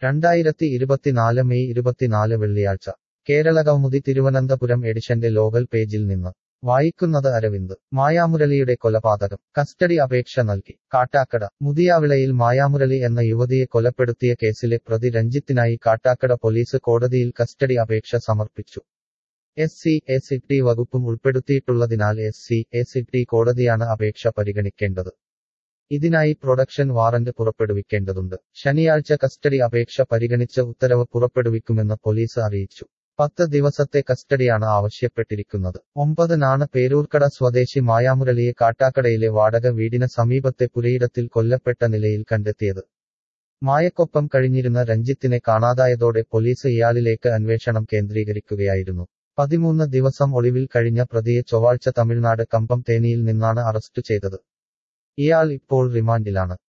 രണ്ടായിരത്തി ഇരുപത്തിനാല് മെയ് ഇരുപത്തിനാല് വെള്ളിയാഴ്ച കേരള കൗമുദി തിരുവനന്തപുരം എഡിഷന്റെ ലോകൽ പേജിൽ നിന്ന് വായിക്കുന്നത് അരവിന്ദ് മായാമുരളിയുടെ കൊലപാതകം കസ്റ്റഡി അപേക്ഷ നൽകി കാട്ടാക്കട മുതിയാവിളയിൽ മായാമുരളി എന്ന യുവതിയെ കൊലപ്പെടുത്തിയ കേസിലെ പ്രതി രഞ്ജിത്തിനായി കാട്ടാക്കട പോലീസ് കോടതിയിൽ കസ്റ്റഡി അപേക്ഷ സമർപ്പിച്ചു എസ് സി എസ് ടി വകുപ്പും ഉൾപ്പെടുത്തിയിട്ടുള്ളതിനാൽ എസ് സി എസ് ടി കോടതിയാണ് അപേക്ഷ പരിഗണിക്കേണ്ടത് ഇതിനായി പ്രൊഡക്ഷൻ വാറന്റ് പുറപ്പെടുവിക്കേണ്ടതുണ്ട് ശനിയാഴ്ച കസ്റ്റഡി അപേക്ഷ പരിഗണിച്ച് ഉത്തരവ് പുറപ്പെടുവിക്കുമെന്ന് പോലീസ് അറിയിച്ചു പത്ത് ദിവസത്തെ കസ്റ്റഡിയാണ് ആവശ്യപ്പെട്ടിരിക്കുന്നത് ഒമ്പതിനാണ് പേരൂർക്കട സ്വദേശി മായാമുരളിയെ കാട്ടാക്കടയിലെ വാടക വീടിന് സമീപത്തെ പുരയിടത്തിൽ കൊല്ലപ്പെട്ട നിലയിൽ കണ്ടെത്തിയത് മായക്കൊപ്പം കഴിഞ്ഞിരുന്ന രഞ്ജിത്തിനെ കാണാതായതോടെ പോലീസ് ഇയാളിലേക്ക് അന്വേഷണം കേന്ദ്രീകരിക്കുകയായിരുന്നു പതിമൂന്ന് ദിവസം ഒളിവിൽ കഴിഞ്ഞ പ്രതിയെ ചൊവ്വാഴ്ച തമിഴ്നാട് കമ്പം തേനിയിൽ നിന്നാണ് അറസ്റ്റ് ചെയ്തത് ഇയാൾ ഇപ്പോൾ റിമാൻഡിലാണ്